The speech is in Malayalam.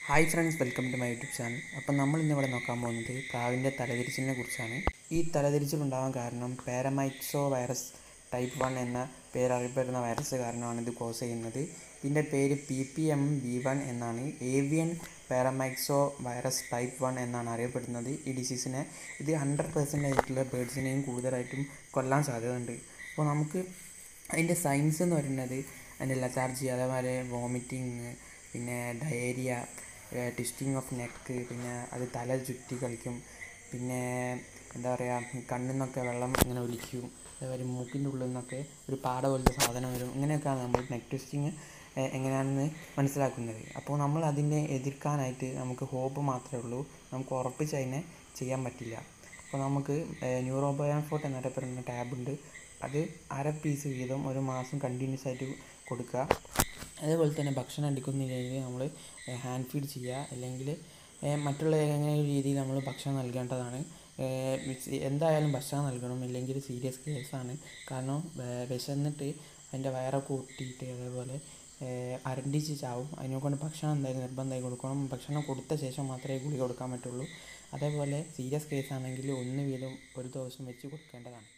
hi friends welcome to my YouTube channel അപ്പം നമ്മൾ ഇന്നിവിടെ നോക്കാൻ പോകുന്നത് പ്രാവിൻ്റെ തലതിരിച്ചിലിനെ കുറിച്ചാണ് ഈ തലതിരിച്ചിലുണ്ടാകാൻ കാരണം പാരമൈറ്റ്സോ വൈറസ് ടൈപ്പ് വൺ എന്ന പേരറിയപ്പെടുന്ന വൈറസ് കാരണമാണ് ഇത് കോസ് ചെയ്യുന്നത് ഇതിൻ്റെ പേര് P P M B one എന്നാണ് avian paramyxo virus type one എന്നാണ് അറിയപ്പെടുന്നത് ഈ ഡിസീസിനെ ഇത് ഹൺഡ്രഡ് പെർസെൻ്റ് ആയിട്ടുള്ള ബേഡ്സിനെയും കൂടുതലായിട്ടും കൊല്ലാൻ സാധ്യതയുണ്ട് അപ്പോൾ നമുക്ക് അതിൻ്റെ സയൻസ് എന്ന് പറയുന്നത് അതിൻ്റെ ലതാർജി അതേപോലെ വോമിറ്റിങ് പിന്നെ ഡയേരിയ ട്വിസ്റ്റിംഗ് ഓഫ് നെക്ക് പിന്നെ അത് തല ചുറ്റി കളിക്കും പിന്നെ എന്താ പറയുക കണ്ണിൽ നിന്നൊക്കെ വെള്ളം ഇങ്ങനെ ഒലിക്കും അതേപോലെ മൂക്കിൻ്റെ ഉള്ളിൽ നിന്നൊക്കെ ഒരു പാട പോലത്തെ സാധനം വരും ഇങ്ങനെയൊക്കെയാണ് നമ്മൾ നെക്ക് ട്വിസ്റ്റിങ് എങ്ങനെയാണെന്ന് മനസ്സിലാക്കുന്നത് അപ്പോൾ നമ്മൾ അതിനെ എതിർക്കാനായിട്ട് നമുക്ക് ഹോപ്പ് മാത്രമേ ഉള്ളൂ നമുക്ക് ഉറപ്പിച്ച് അതിനെ ചെയ്യാൻ പറ്റില്ല അപ്പോൾ നമുക്ക് ന്യൂറോബയോൺ ഫോർട്ട് എന്നറിയപ്പെടുന്ന ടാബ് ഉണ്ട് അത് അര പീസ് വീതം ഒരു മാസം കണ്ടിന്യൂസ് ആയിട്ട് കൊടുക്കുക അതേപോലെ തന്നെ ഭക്ഷണം എടുക്കുന്നില്ലെങ്കിൽ നമ്മൾ ഹാൻഡ് ഫീഡ് ചെയ്യുക അല്ലെങ്കിൽ മറ്റുള്ള ഏതെങ്കിലും രീതിയിൽ നമ്മൾ ഭക്ഷണം നൽകേണ്ടതാണ് എന്തായാലും ഭക്ഷണം നൽകണം ഇല്ലെങ്കിൽ സീരിയസ് കേസാണ് കാരണം വിശന്നിട്ട് അതിൻ്റെ വയറൊക്കെ ഒട്ടിയിട്ട് അതേപോലെ അരണ്ടിച്ച് ചാവും അതിനെക്കൊണ്ട് ഭക്ഷണം എന്തായാലും നിർബന്ധമായി കൊടുക്കണം ഭക്ഷണം കൊടുത്ത ശേഷം മാത്രമേ ഗുളിക കൊടുക്കാൻ പറ്റുള്ളൂ അതേപോലെ സീരിയസ് കേസാണെങ്കിൽ ഒന്ന് വീതം ഒരു ദിവസം വെച്ച് കൊടുക്കേണ്ടതാണ്